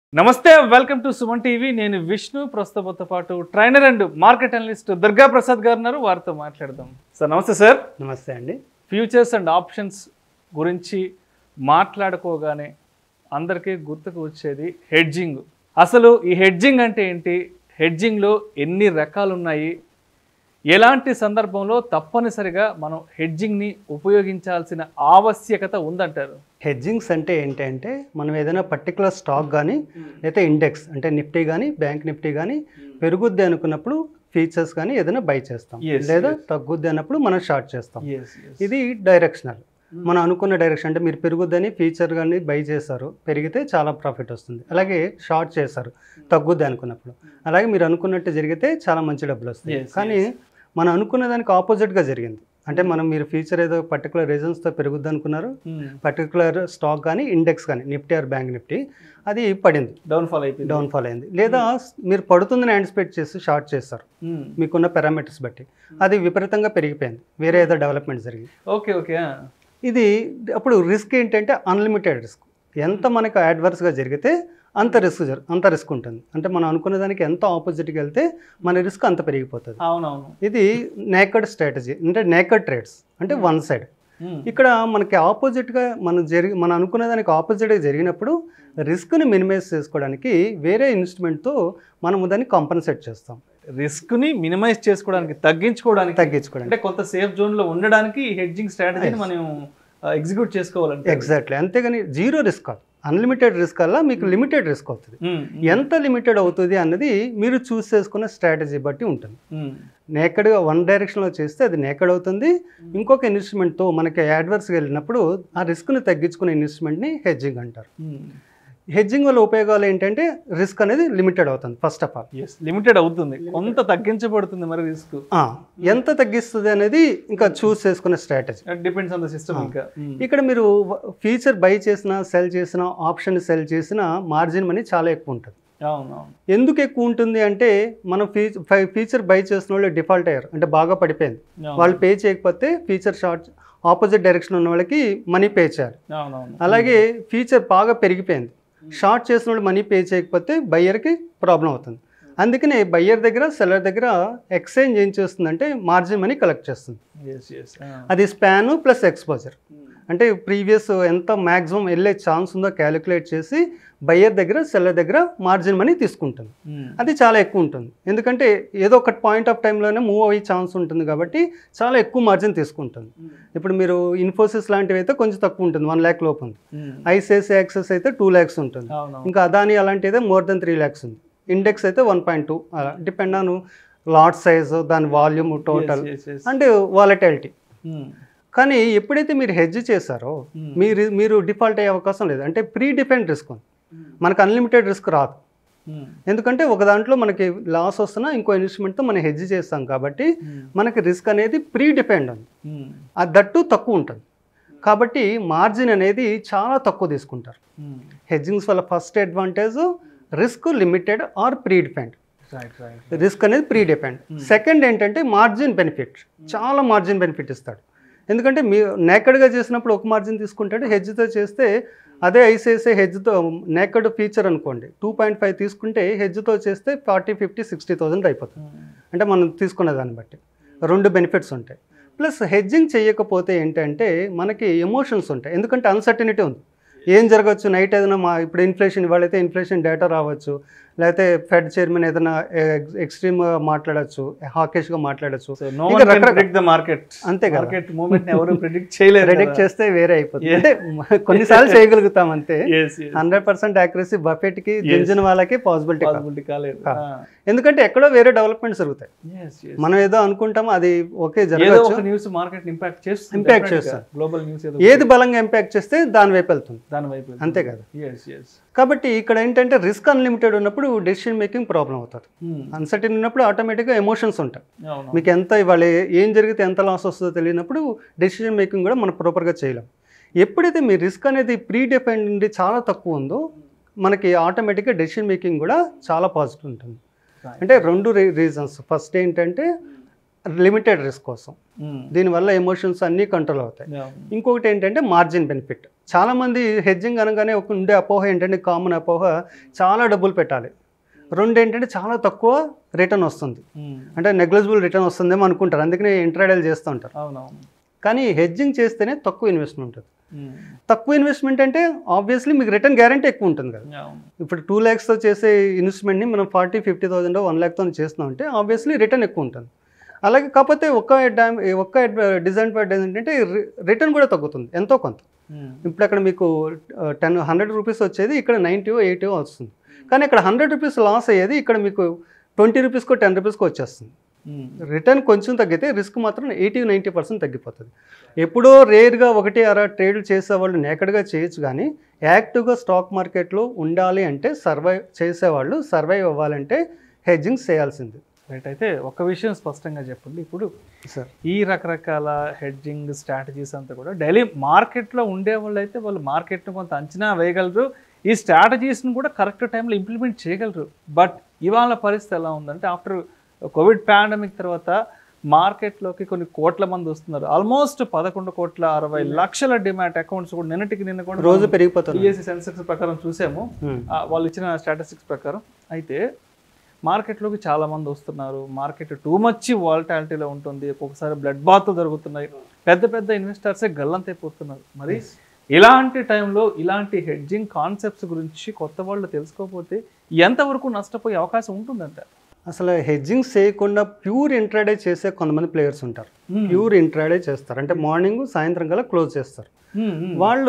నమస్తే welcome to Suman TV నేను విష్ణు ప్రస్తుతంతో పాటు trainer and market analyst Durga Prasad garu ఉన్నారు వారితో మాట్లాడదాం సార్ నమస్తే సార్ నమస్తే అండి ఫ్యూచర్స్ అండ్ ఆప్షన్స్ గురించి మాట్లాడుకోగానే అందరికీ గుర్తుకు వచ్చేది హెడ్జింగ్ అసలు ఈ హెడ్జింగ్ అంటే ఏంటి హెడ్జింగ్లో ఎన్ని రకాలు ఉన్నాయి ఎలాంటి సందర్భంలో తప్పనిసరిగా మనం హెడ్జింగ్ని ఉపయోగించాల్సిన ఆవశ్యకత ఉందంటారు హెడ్జింగ్స్ అంటే ఏంటి అంటే మనం ఏదైనా పర్టికులర్ స్టాక్ కానీ లేదా ఇండెక్స్ అంటే నిఫ్టీ కానీ బ్యాంక్ నిఫ్టీ కానీ పెరుగుద్ది అనుకున్నప్పుడు ఫీచర్స్ కానీ ఏదైనా బై చేస్తాం Yes, లేదా yes. తగ్గుద్ది అన్నప్పుడు మనం షార్ట్ చేస్తాం Yes, yes. ఇది డైరెక్షనల్ మనం అనుకున్న డైరెక్షన్ అంటే మీరు పెరుగుద్దని ఫీచర్ కానీ బై చేశారు పెరిగితే చాలా ప్రాఫిట్ వస్తుంది అలాగే షార్ట్ చేశారు తగ్గుద్ది అనుకున్నప్పుడు అలాగే మీరు అనుకున్నట్టు జరిగితే చాలా మంచి డబ్బులు వస్తాయి Yes, కానీ మనం అనుకున్న దానికి ఆపోజిట్గా జరిగింది అంటే మనం మీరు ఫీచర్ ఏదో పర్టికులర్ రీజన్స్తో పెరుగుద్ది అనుకున్నారు Hmm. పర్టికులర్ స్టాక్ కానీ ఇండెక్స్ కానీ నిఫ్టీ ఆర్ బ్యాంక్ నిఫ్టీ అది పడింది డౌన్ఫాల్ అయిపోయింది డౌన్ఫాల్ అయింది లేదా మీరు పడుతుందని యాంటిసిపేట్ చేసి షార్ట్ చేస్తారు Hmm. మీకున్న పారామీటర్స్ బట్టి అది విపరీతంగా పెరిగిపోయింది వేరే ఏదో డెవలప్మెంట్ జరిగింది ఓకే ఓకే ఆ. ఇది అప్పుడు రిస్క్ ఏంటంటే అన్లిమిటెడ్ రిస్క్ ఎంత మనకు అడ్వర్స్గా జరిగితే అంత రిస్క్ జరు అంత రిస్క్ ఉంటుంది అంటే మనం అనుకున్న దానికి ఎంత ఆపోజిట్కి వెళ్తే మన రిస్క్ అంత పెరిగిపోతుంది అవునవును ఇది నేకడ్ స్ట్రాటజీ అంటే నేకడ్ ట్రేడ్స్ అంటే వన్ సైడ్ Hmm. ఇక్కడ మనకి ఆపోజిట్గా మనం జరిగి మనం అనుకున్న దానికి ఆపోజిట్గా జరిగినప్పుడు రిస్క్ని మినిమైజ్ చేసుకోవడానికి వేరే ఇన్స్ట్రుమెంట్తో మనము దాన్ని కాంపన్సేట్ చేస్తాం రిస్క్ ని మినిమైజ్ చేసుకోవడానికి తగ్గించుకోవడానికి తగ్గించుకోవడానికి అంటే కొంత సేఫ్ జోన్ లో ఉండడానికి హెడ్జింగ్ స్ట్రాటజీని మనం ఎగ్జిక్యూట్ చేసుకోవాలంటే ఎగ్జాక్ట్లీ అంతేగాని జీరో రిస్క్ కాదు అన్లిమిటెడ్ రిస్క్ అలా మీకు లిమిటెడ్ రిస్క్ అవుతుంది Hmm. ఎంత లిమిటెడ్ అవుతుంది అన్నది మీరు చూస్ చేసుకున్న స్ట్రాటజీ బట్టి ఉంటుంది Hmm. నేకడ్గా వన్ డైరెక్షన్లో చేస్తే అది నేకడ్ అవుతుంది ఇంకొక ఇన్వెస్ట్మెంట్తో మనకి యాడ్వర్స్గా వెళ్ళినప్పుడు ఆ రిస్క్ని తగ్గించుకునే ఇన్వెస్ట్మెంట్ని హెడ్జింగ్ అంటారు Hmm. హెడ్జింగ్ వల్ల ఉపయోగాలు ఏంటంటే రిస్క్ అనేది లిమిటెడ్ అవుతుంది first of all Yes, limited అవుతుంది కొంత తగ్గించబడుతుంది మరి రిస్క్ ఎంత తగ్గిస్తుంది అనేది ఇంకా చూస్ చేసుకునే strategy depends on the system ఇంకా Hmm. ఇక్కడ మీరు ఫీచర్ బై చేసిన సెల్ చేసిన ఆప్షన్ సెల్ చేసిన మార్జిన్ మనీ చాలా ఎక్కువ ఉంటుంది అవునవును ఎందుకు ఎక్కువ ఉంటుంది అంటే మనం ఫీ ఫీచర్ బై చేసిన వాళ్ళు డిఫాల్ట్ అయ్యారు అంటే బాగా పడిపోయింది అవును. వాళ్ళు పే చేయకపోతే ఫీచర్ షార్ట్ ఆపోజిట్ డైరెక్షన్ ఉన్న వాళ్ళకి మనీ పే చేయాలి అవునవును అలాగే ఫీచర్ బాగా పెరిగిపోయింది షార్ట్ చేసిన వాళ్ళు మనీ పే చేయకపోతే బయ్యర్కి ప్రాబ్లం అవుతుంది అందుకనే బయ్యర్ దగ్గర సెల్లర్ దగ్గర ఎక్స్చేంజ్ ఏం చేస్తుందంటే మార్జిన్ మనీ కలెక్ట్ చేస్తుంది ఎస్ ఎస్ అది స్పాన్ ప్లస్ ఎక్స్పోజర్ అంటే ప్రీవియస్ ఎంత మ్యాక్సిమం వెళ్ళే ఛాన్స్ ఉందో క్యాలిక్యులేట్ చేసి బయ్యర్ దగ్గర సెల్లర్ దగ్గర మార్జిన్ మనీ తీసుకుంటుంది అది చాలా ఎక్కువ ఉంటుంది ఎందుకంటే ఏదో ఒక పాయింట్ ఆఫ్ టైంలోనే మూవ్ అయ్యే ఛాన్స్ ఉంటుంది కాబట్టి చాలా ఎక్కువ మార్జిన్ తీసుకుంటుంది ఇప్పుడు మీరు ఇన్ఫోసిస్ లాంటివి అయితే కొంచెం తక్కువ ఉంటుంది వన్ ల్యాక్ లోపు ఉంది ఐసిఐసిఐ యాక్సెస్ అయితే టూ ల్యాక్స్ ఉంటుంది అవునవును ఇంకా అదాని అలాంటి అయితే మోర్ దెన్ త్రీ ల్యాక్స్ ఉంది ఇండెక్స్ అయితే వన్ పాయింట్ టూ అలా డిపెండ్ ఆన్ లాట్ సైజ్ దాని volume total Yes, yes, yes. And volatility Hmm. కానీ ఎప్పుడైతే మీరు హెడ్జ్ చేశారో Hmm. మీరు మీరు డిఫాల్ట్ అయ్యే అవకాశం లేదు అంటే ప్రీ డిఫెండ్ రిస్క్ ఉంది మనకు అన్లిమిటెడ్ రిస్క్ రాదు Hmm. ఎందుకంటే ఒక దాంట్లో మనకి లాస్ వస్తున్నా ఇంకో ఇన్వెస్ట్మెంట్తో మనం హెడ్జ్ చేస్తాం కాబట్టి Hmm. మనకి రిస్క్ అనేది ప్రీ డిపెండ్ ఉంది Hmm. అది దట్టు తక్కువ ఉంటుంది కాబట్టి మార్జిన్ అనేది చాలా తక్కువ తీసుకుంటారు Hmm. హెడ్జింగ్స్ వల్ల first advantage risk limited or pre depend Right, right. Risk అనేది ప్రీ డిపెండ్ సెకండ్ ఏంటంటే మార్జిన్ బెనిఫిట్ చాలా మార్జిన్ బెనిఫిట్ ఇస్తాడు ఎందుకంటే మీ నేకడ్గా చేసినప్పుడు ఒక మార్జిన్ తీసుకుంటాడు హెడ్జ్తో చేస్తే అదే ఐసిఐసిఐ హెడ్జ్తో నేకడ్ ఫీచర్ అనుకోండి టూ పాయింట్ ఫైవ్ తీసుకుంటే హెడ్జ్తో చేస్తే ఫార్టీ ఫిఫ్టీ సిక్స్టీ థౌసండ్ అయిపోతుంది Hmm. అంటే మనం తీసుకునే దాన్ని బట్టి రెండు బెనిఫిట్స్ ఉంటాయి ప్లస్ హెడ్జింగ్ చేయకపోతే ఏంటంటే మనకి ఎమోషన్స్ ఉంటాయి ఎందుకంటే అన్సర్టినిటీ ఉంది ఏం జరగచ్చు నైట్ ఏదైనా మా ఇప్పుడు ఇన్ఫ్లేషన్ ఇవాళైతే ఇన్ఫ్లేషన్ డేటా రావచ్చు లేకపోతే ఫెడ్ చైర్మన్ ఏదైనా ఎక్స్ట్రీమ్గా మాట్లాడచ్చు హాకిష్గా మాట్లాడచ్చు So no ఇంకా one can రకరకాల- predict the market. అంతే కదా. Market movement ని ఎవరు ప్రిడిక్ట్ చేయలేరు ప్రెడిక్ట్ కదా. చేస్తే వేరే అయిపోతుంది Yeah. అంటే మ- కొన్నిసార్లు చేయగలుగుతాం అంతే Yes, yes. Hundred percent accuracy బఫెట్కి జింజిన వాళ్ళకి పాసిబిలిటీ Possibility కాలేదు. కాదు. Ah. ఎందుకంటే ఎక్కడో వేరే డెవలప్మెంట్స్ జరుగుతాయి Yes, yes. మనం ఏదో అనుకుంటాం అది ఓకే ఏదో జరగచ్చు ఒక న్యూస్ మార్కెట్ ఇంపాక్ట్ చేస్తుంది Impact definitely గా. చేస్తుంది. గ్లోబల్ న్యూస్ ఏదో ఏది బలంగా ఇంపాక్ట్ చేస్తే దాని వైపు వెళ్తుంది దాని వైపు అంతే కదా ఎస్ ఎస్ కాబట్టి ఇక్కడ ఏంటంటే రిస్క్ అన్లిమిటెడ్ ఉన్నప్పుడు డెసిషన్ మేకింగ్ ప్రాబ్లం అవుతుంది అన్సర్టన్ ఉన్నప్పుడు ఆటోమేటిక్గా ఎమోషన్స్ ఉంటాయి అవును మీకు ఎంత ఇవాళ ఏం జరిగితే ఎంత లాస్ వస్తుందో తెలియనప్పుడు డెసిషన్ మేకింగ్ కూడా మనం ప్రాపర్గా చేయలేం ఎప్పుడైతే మీ రిస్క్ అనేది ప్రీ డిపెండ్ నుండి చాలా తక్కువ ఉందో మనకి ఆటోమేటిక్గా డెసిషన్ మేకింగ్ కూడా చాలా పాజిటివ్ ఉంటుంది Right. అంటే రెండు రీజన్స్ ఫస్ట్ ఏంటంటే లిమిటెడ్ రిస్క్ కోసం Hmm. దీనివల్ల ఎమోషన్స్ అన్నీ కంట్రోల్ అవుతాయి Yeah. ఇంకొకటి ఏంటంటే మార్జిన్ బెనిఫిట్ చాలామంది హెడ్జింగ్ అనగానే ఒక ఉండే అపోహ ఏంటంటే కామన్ అపోహ చాలా డబ్బులు పెట్టాలి రెండు ఏంటంటే చాలా తక్కువ రిటర్న్ వస్తుంది ఉమ్. అంటే నెగ్లిజిబుల్ రిటర్న్ వస్తుందేమో అనుకుంటారు అందుకనే ఇంట్రాడేలు చేస్తూ ఉంటారు అవునవును కానీ హెడ్జింగ్ చేస్తేనే తక్కువ ఇన్వెస్ట్మెంట్ ఉంటుంది ఉమ్. తక్కువ ఇన్వెస్ట్మెంట్ అంటే ఆబ్వియస్లీ మీకు రిటర్న్ గ్యారంటీ ఎక్కువ ఉంటుంది కదా అవును ఇప్పుడు టూ ల్యాక్స్తో చేసే ఇన్వెస్ట్మెంట్ని మనం ఫార్టీ ఫిఫ్టీ థౌసండ్ వన్ ల్యాక్తో చేస్తున్నాం అంటే ఆబ్వియస్లీ రిటర్న్ ఎక్కువ ఉంటుంది అలాగే కాకపోతే ఒక్క డ్యామ్ ఒక్క డిసడ్వాంటేజ్ ఏంటంటే రిటర్న్ కూడా తగ్గుతుంది ఎంతో కొంత ఉమ్. ఇప్పుడు అక్కడ మీకు టెన్ హండ్రెడ్ రూపీస్ వచ్చేది ఇక్కడ నైంటీ ఎయిటీ వస్తుంది కానీ ఇక్కడ హండ్రెడ్ రూపీస్ లాస్ అయ్యేది ఇక్కడ మీకు ట్వంటీ రూపీస్కో టెన్ రూపీస్కో వచ్చేస్తుంది ఉమ్. రిటర్న్ కొంచెం తగ్గితే రిస్క్ మాత్రం ఎయిటీ నైంటీ పర్సెంట్ తగ్గిపోతుంది ఎప్పుడో రేర్గా ఒకటి అర ట్రేడ్లు చేసేవాళ్ళు నేకడ్గా చేయొచ్చు కానీ యాక్టివ్గా స్టాక్ మార్కెట్లో ఉండాలి అంటే సర్వైవ్ చేసేవాళ్ళు సర్వైవ్ అవ్వాలంటే హెడ్జింగ్ చేయాల్సింది రైట్ అయితే ఒక విషయం స్పష్టంగా చెప్పండి ఇప్పుడు సార్ ఈ రకరకాల హెడ్జింగ్ స్ట్రాటజీస్ అంతా కూడా డైలీ మార్కెట్లో ఉండే వాళ్ళు అయితే వాళ్ళు మార్కెట్ను కొంత అంచనా వేయగలరు ఈ స్ట్రాటజీస్ని కూడా కరెక్ట్ టైంలో ఇంప్లిమెంట్ చేయగలరు బట్ ఇవాళ పరిస్థితి ఎలా ఉందంటే ఆఫ్టర్ కోవిడ్ పాండమిక్ తర్వాత మార్కెట్లోకి కొన్ని కోట్ల మంది వస్తున్నారు ఆల్మోస్ట్ పదకొండు కోట్ల అరవై లక్షల డిమాట్ అకౌంట్స్ కూడా నిన్నటికి నిన్న కూడా రోజు పెరిగిపోతుంది టీఎస్సీ సెన్సెక్స్ ప్రకారం చూసాము Hmm. ఆ, వాళ్ళు ఇచ్చిన స్టాటిస్టిక్స్ ప్రకారం అయితే మార్కెట్లోకి చాలా మంది వస్తున్నారు మార్కెట్ టూ మచ్ వాలటాలిటీలో ఉంటుంది ఒక్కొక్కసారి బ్లడ్ బాత్ జరుగుతున్నాయి పెద్ద పెద్ద ఇన్వెస్టర్సే గల్లంతైపోతున్నారు మరి ఇలాంటి టైంలో ఇలాంటి హెడ్జింగ్ కాన్సెప్ట్స్ గురించి కొత్త వాళ్ళు తెలుసుకోకపోతే ఎంతవరకు నష్టపోయే అవకాశం ఉంటుందంట అసలు హెడ్జింగ్ చేయకుండా ప్యూర్ ఇంట్రాడే చేసే కొంతమంది ప్లేయర్స్ ఉంటారు ప్యూర్ ఇంట్రాడే చేస్తారు అంటే మార్నింగ్ సాయంత్రం కల్లా క్లోజ్ చేస్తారు వాళ్ళు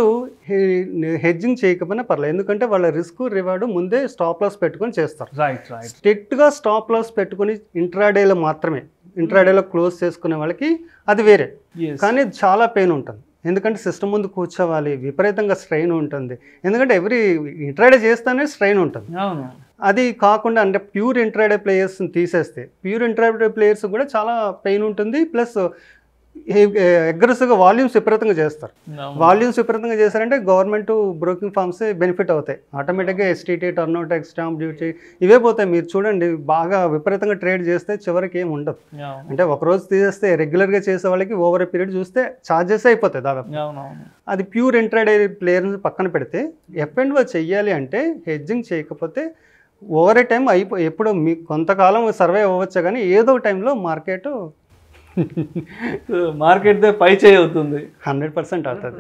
హెడ్జింగ్ చేయకపోయినా పర్లేదు ఎందుకంటే వాళ్ళ రిస్క్ రివార్డ్ ముందే స్టాప్ లాస్ పెట్టుకొని చేస్తారు రైట్ రైట్ స్ట్రిక్ట్గా స్టాప్ లాస్ పెట్టుకొని ఇంట్రాడేలో మాత్రమే ఇంట్రాడేలో క్లోజ్ చేసుకునే వాళ్ళకి అది వేరే కానీ చాలా పెయిన్ ఉంటుంది ఎందుకంటే సిస్టమ్ ముందు కూర్చోవాలి విపరీతంగా స్ట్రెయిన్ ఉంటుంది ఎందుకంటే ఎవ్రీ ఇంట్రాడే చేస్తేనే స్ట్రెయిన్ ఉంటుంది అవును అది కాకుండా అంటే ప్యూర్ ఇంట్రాడే ప్లేయర్స్ని తీసేస్తే ప్యూర్ ఇంట్రాడే ప్లేయర్స్ కూడా చాలా పెయిన్ ఉంటుంది ప్లస్ అగ్రెసివ్గా వాల్యూమ్స్ విపరీతంగా చేస్తారు అవును. వాల్యూమ్స్ విపరీతంగా చేశారంటే గవర్నమెంట్ బ్రోకింగ్ ఫార్మ్స్ బెనిఫిట్ అవుతాయి ఆటోమేటిక్గా STT turnout tax stamp duty ఇవే పోతాయి మీరు చూడండి బాగా విపరీతంగా ట్రేడ్ చేస్తే చివరికి ఏం ఉండదు అవును అంటే ఒక రోజు తీసేస్తే రెగ్యులర్గా చేసే వాళ్ళకి ఓవర్ పీరియడ్ చూస్తే ఛార్జెస్ అయిపోతాయి దాదాపు అవునవును అది ప్యూర్ ఇంట్రాడే ప్లేయర్ని పక్కన పెడితే ఎఫ్ అండ్ చెయ్యాలి అంటే హెడ్జింగ్ చేయకపోతే ఓవర్ ఏ టైం అయిపో ఎప్పుడు మీ కొంతకాలం సర్వే అవ్వచ్చు కానీ ఏదో టైంలో మార్కెట్ మార్కెట్ దే పై చేయి అవుతుంది హండ్రెడ్ పర్సెంట్ అవుతుంది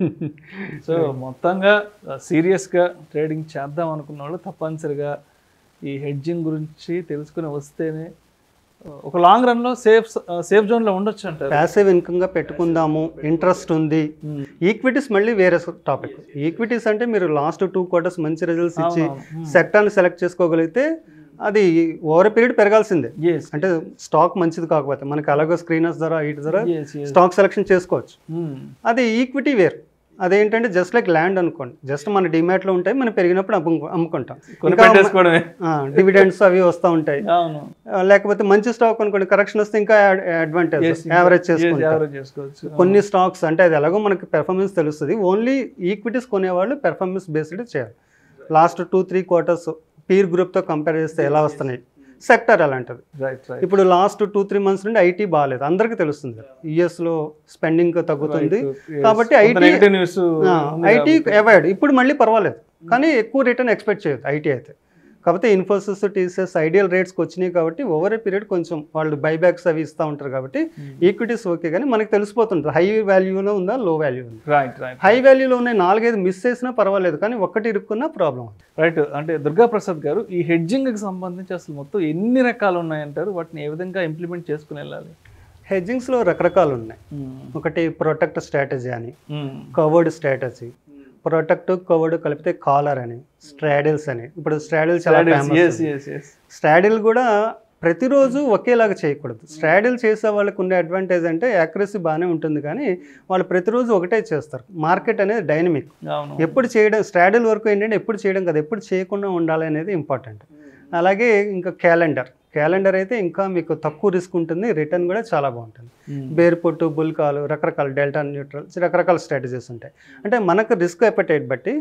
సో మొత్తంగా సీరియస్గా ట్రేడింగ్ చేద్దాం అనుకున్న వాళ్ళు తప్పనిసరిగా ఈ హెడ్జింగ్ గురించి తెలుసుకుని వస్తేనే ఆ, ఒక లాంగ్ రన్లో సేఫ్ సేఫ్ జోన్లో ఉండొచ్చు అంటారు ప్యాసివ్ ఇన్కమ్గా పెట్టుకుందాము ఇంట్రెస్ట్ ఉంది Hmm. ఈక్విటీస్ మళ్ళీ వేరే టాపిక్ ఈక్విటీస్ అంటే మీరు లాస్ట్ టూ క్వార్టర్స్ మంచి రిజల్ట్స్ ఇచ్చి అవునవును. Hmm. సెక్టార్ని సెలెక్ట్ చేసుకోగలిగితే అది ఓవర్ పీరియడ్ పెరగాల్సిందే Yes. అంటే స్టాక్ మంచిది కాకపోతే మనకి అలాగో స్క్రీనర్స్ ద్వారా వీటి ద్వారా Yes, yes. స్టాక్ సెలెక్షన్ చేసుకోవచ్చు Hmm. అది ఈక్విటీ వేర్ అదేంటంటే జస్ట్ లైక్ ల్యాండ్ అనుకోండి జస్ట్ మన డిమాట్లో ఉంటాయి మనం పెరిగినప్పుడు అమ్ము అమ్ముకుంటాం కొని పెట్టేసుకోవడమే డివిడెండ్స్ అవి వస్తూ ఉంటాయి అవును ఆ, లేకపోతే మంచి స్టాక్ అనుకోండి కరెక్షన్ వస్తే ఇంకా advantage Yes, yes. Average Yes, చేసుకుంటాం average చేసుకోవచ్చు కొన్ని స్టాక్స్ అంటే అది ఎలాగో మనకి పెర్ఫార్మెన్స్ తెలుస్తుంది ఓన్లీ ఈక్విటీస్ కొనేవాళ్ళు పెర్ఫార్మెన్స్ బేస్డ్ చేయాలి last two three quarters peer గ్రూప్తో కంపేర్ చేస్తే ఎలా వస్తున్నాయి సెక్టర్ అలాంటిది రైట్ రైట్ ఇప్పుడు లాస్ట్ టూ త్రీ మంత్స్ నుండి ఐటీ బాగాలేదు అందరికీ తెలుస్తుంది యుఎస్లో స్పెండింగ్ తగ్గుతుంది కాబట్టి IT negative news IT avoid ఇప్పుడు మళ్ళీ పర్వాలేదు కానీ ఎక్కువ రిటర్న్ ఎక్స్పెక్ట్ చేయదు ఐటీ అయితే కాకపోతే ఇన్ఫోసిస్ టీసీఎస్ ఐడియల్ రేట్స్కి వచ్చినాయి కాబట్టి ఓవర్ ఏ పీరియడ్ కొంచెం వాళ్ళు బైబ్యాక్స్ అవి ఇస్తూ ఉంటారు కాబట్టి ఈక్విటీస్ ఓకే కానీ మనకి తెలిసిపోతుంటుంది హై వాల్యూలో ఉందా లో వాల్యూ ఉందా రైట్ రైట్ హై వాల్యూలో ఉన్నాయి నాలుగైదు మిస్ చేసినా పర్వాలేదు కానీ ఒక్కటి ఇరుక్కున్నా ప్రాబ్లం రైట్ అంటే దుర్గా ప్రసాద్ గారు ఈ హెడ్జింగ్కి సంబంధించి అసలు మొత్తం ఎన్ని రకాలు ఉన్నాయంటారు వాటిని ఏ విధంగా ఇంప్లిమెంట్ చేసుకుని వెళ్ళాలి హెడ్జింగ్స్లో రకరకాలు ఉన్నాయి ఒకటి ప్రొటెక్ట్ స్ట్రాటజీ అని మ్మ్. కవర్డ్ స్ట్రాటజీ ప్రొటెక్ట్ కవర్డ్ కలిపితే కాలర్ అని స్ట్రాడిల్స్ అని ఇప్పుడు స్ట్రాడిల్ చాలా Yes, famous yes, yes, yes. Straddle కూడా ప్రతిరోజు ఒకేలాగా చేయకూడదు స్ట్రాడిల్ చేసే వాళ్ళకు ఉండే అడ్వాంటేజ్ అంటే యాక్యురసీ బాగానే ఉంటుంది కానీ వాళ్ళు ప్రతిరోజు ఒకటే చేస్తారు మార్కెట్ అనేది డైనమిక్ అవును ఎప్పుడు చేయడం స్ట్రాడిల్ వరకు ఏంటంటే ఎప్పుడు చేయడం కదా ఎప్పుడు చేయకుండా ఉండాలి అనేది ఇంపార్టెంట్ అలాగే ఇంకా క్యాలెండర్ క్యాలెండర్ అయితే ఇంకా మీకు తక్కువ రిస్క్ ఉంటుంది రిటర్న్ కూడా చాలా బాగుంటుంది మ్మ్. బేర్ పొట్టు బుల్కాలు రకరకాల డెల్టా న్యూట్రల్ రకరకాల స్ట్రాటజీస్ ఉంటాయి అంటే మనకు రిస్క్ ఎపటైట్ బట్టి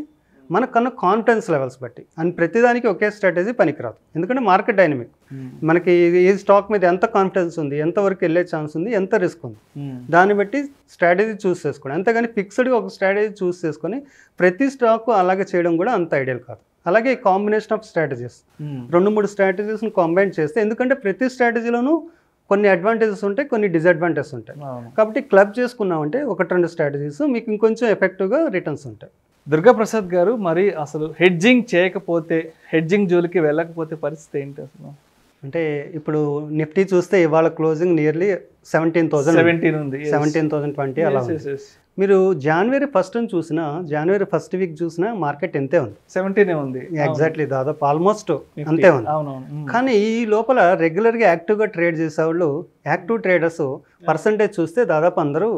మనకన్నా కాన్ఫిడెన్స్ లెవెల్స్ బట్టి అండ్ ప్రతిదానికి ఒకే స్ట్రాటజీ పనికిరాదు ఎందుకంటే మార్కెట్ డైనమిక్ మనకి ఈ స్టాక్ మీద ఎంత కాన్ఫిడెన్స్ ఉంది ఎంతవరకు వెళ్ళే ఛాన్స్ ఉంది ఎంత రిస్క్ ఉంది దాన్ని బట్టి స్ట్రాటజీ చూస్ చేసుకోండి అంతేగాని ఫిక్స్డ్గా ఒక స్ట్రాటజీ చూస్ చేసుకొని ప్రతి స్టాక్ అలాగే చేయడం కూడా అంత ఐడియల్ కాదు అలాగే కాంబినేషన్ ఆఫ్ స్ట్రాటజీస్ రెండు మూడు స్ట్రాటజీస్ని కాంబైన్ చేస్తే ఎందుకంటే ప్రతి స్ట్రాటజీలోనూ కొన్ని అడ్వాంటేజెస్ ఉంటాయి కొన్ని డిసడ్వాంటేజెస్ ఉంటాయి అవును కాబట్టి క్లబ్ చేసుకున్నామంటే ఒకటి రెండు స్ట్రాటజీస్ మీకు ఇంకొంచెం ఎఫెక్టివ్గా రిటర్న్స్ ఉంటాయి దుర్గా ప్రసాద్ గారు మరి అసలు హెడ్జింగ్ చేయకపోతే హెడ్జింగ్ జోలికి వెళ్ళకపోతే పరిస్థితి ఏంటి అసలు అంటే ఇప్పుడు నిఫ్టీ చూస్తే ఇవాళ closing nearly seventeen thousand seventeen ఉంది సెవెంటీన్ థౌసండ్ ట్వంటీ అలా ఉంది మీరు జనవరి ఫస్ట్ చూసినా జనవరి ఫస్ట్ వీక్ చూసినా మార్కెట్ ఎంతే ఉంది సెవెంటీనే ఉంది ఎగ్జాక్ట్లీ దాదాపు ఆల్మోస్ట్ అంతే ఉంది అవునవును కానీ ఈ లోపల రెగ్యులర్గా యాక్టివ్గా ట్రేడ్ చేసేవాళ్ళు యాక్టివ్ ట్రేడర్స్ పర్సంటేజ్ చూస్తే దాదాపు అందరూ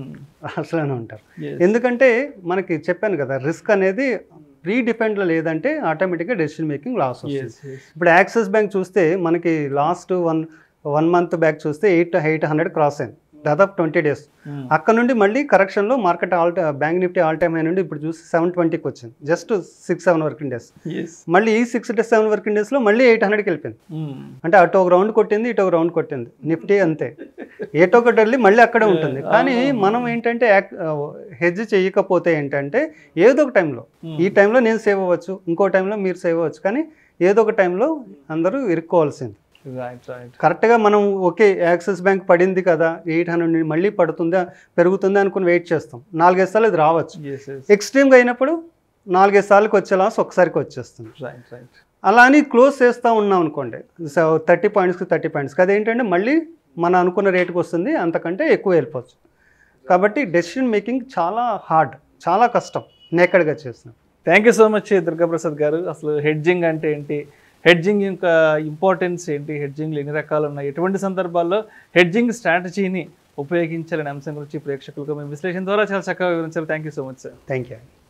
అసలనే ఉంటారు ఎందుకంటే మనకి చెప్పాను కదా రిస్క్ అనేది ప్రీ డిపెండ్లో లేదంటే ఆటోమేటిక్గా డెసిషన్ మేకింగ్ లాస్ వస్తుంది ఇప్పుడు యాక్సిస్ బ్యాంక్ చూస్తే మనకి last one one month back చూస్తే ఎయిట్ ఎయిట్ హండ్రెడ్ క్రాస్ అయింది దాదాపు ట్వంటీ డేస్ అక్కడ నుండి మళ్ళీ కరెక్షన్లో market all bank Nifty all time high నుండి ఇప్పుడు చూసి సెవెన్ ట్వంటీకి వచ్చింది just six seven working days మళ్ళీ ఈ సిక్స్ టు సెవెన్ వర్కింగ్ డేస్లో మళ్ళీ ఎయిట్ హండ్రెడ్కి వెళ్ళిపోయింది అంటే అటు ఒక రౌండ్ కొట్టింది ఇటు ఒక రౌండ్ కొట్టింది నిఫ్టీ అంతే ఏటో ఒకటి వెళ్ళి మళ్ళీ అక్కడే ఉంటుంది కానీ మనం ఏంటంటే హెజ్ చేయకపోతే ఏంటంటే ఏదో ఒక టైంలో ఈ టైంలో నేను సేవ్ అవ్వచ్చు ఇంకో టైంలో మీరు సేవ్ అవ్వచ్చు కానీ ఏదో ఒక టైంలో అందరూ ఇరుక్కోవాల్సింది రైట్ రైట్ కరెక్ట్గా మనం ఓకే యాక్సిస్ బ్యాంక్ పడింది కదా ఎయిట్ హండ్రెడ్ మళ్ళీ పడుతుందా పెరుగుతుందా అనుకుని వెయిట్ చేస్తాం నాలుగైదు సార్లు ఇది రావచ్చు ఎస్ ఎస్ ఎక్స్ట్రీమ్గా అయినప్పుడు నాలుగైదు సార్లకి వచ్చే లాస్ ఒకసారికి వచ్చేస్తుంది రైట్ రైట్ అలా అని క్లోజ్ చేస్తూ ఉన్నాం అనుకోండి సో థర్టీ పాయింట్స్కి థర్టీ పాయింట్స్కి అదేంటంటే మళ్ళీ మన అనుకున్న రేటుకి వస్తుంది అంతకంటే ఎక్కువ వెళ్ళిపోవచ్చు కాబట్టి డెసిషన్ మేకింగ్ చాలా హార్డ్ చాలా కష్టం నేకడ్గా చేస్తున్నాం thank you so much Durga Prasad garu అసలు హెడ్జింగ్ అంటే ఏంటి హెడ్జింగ్ యొక్క ఇంపార్టెన్స్ ఏంటి హెడ్జింగ్లు ఎన్ని రకాలు ఉన్నాయి ఎటువంటి సందర్భాల్లో హెడ్జింగ్ స్ట్రాటజీని ఉపయోగించాలనే అంశం గురించి ప్రేక్షకులకు మేము విశ్లేషణ ద్వారా చాలా చక్కగా వివరించారు thank you so much sir thank you